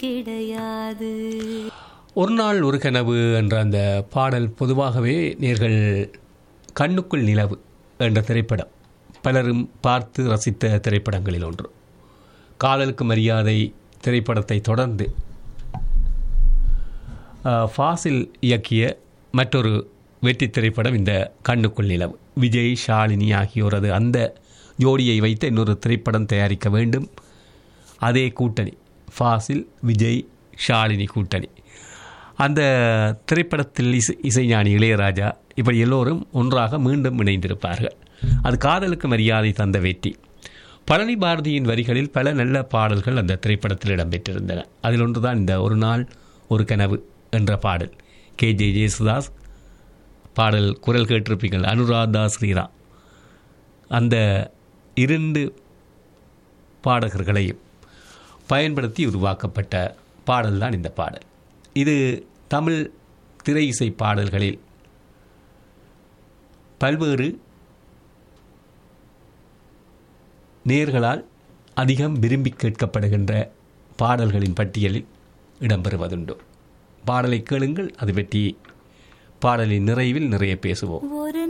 கிடையாது ஒரு நாள் ஒரு கனவு என்ற அந்த பாடல் பொதுவாகவே நேர்கள் கண்ணுக்குள் நிலவு என்ற திரைப்படம் பலரும் பார்த்து ரசித்த திரைப்படங்களில் ஒன்று காதலுக்கு மரியாதை திரைப்படத்தை தொடர்ந்து ஆஹ், ஃபாசில் இயக்கிய மற்றொரு வெற்றி திரைப்படம் இந்த கண்ணுக்குள் நிலவு விஜய் ஷாலினி ஆகியோரது அந்த ஜோடியை வைத்து இன்னொரு திரைப்படம் தயாரிக்க வேண்டும் அதே கூட்டணி ஃபாசில் விஜய் ஷாலினி கூட்டணி அந்த திரைப்படத்தில் இசை இசைஞானி இளையராஜா இப்படி எல்லோரும் ஒன்றாக மீண்டும் இணைந்திருப்பார்கள் அது காதலுக்கு மரியாதை தந்த வெற்றி பழனி பாரதியின் வரிகளில் பல நல்ல பாடல்கள் அந்த திரைப்படத்தில் இடம்பெற்றிருந்தன அதில் ஒன்றுதான் இந்த ஒரு நாள் ஒரு கனவு என்ற பாடல் கே ஜே ஜேசுதாஸ் பாடல் குரல் கேட்டிருப்பீங்கள் அனுராதா ஸ்ரீராம் அந்த இரண்டு பாடகர்களையும் பயன்படுத்தி உருவாக்கப்பட்ட பாடல்தான் இந்த பாடல் இது தமிழ் திரை இசை பாடல்களில் பல்வேறு நேர்களால் அதிகம் விரும்பி கேட்கப்படுகின்ற பாடல்களின் பட்டியலில் இடம்பெறுவதுண்டு பாடலை கேளுங்கள் அது பற்றி பாடலின் நிறைவில் நிறைய பேசுவோம் ஒரு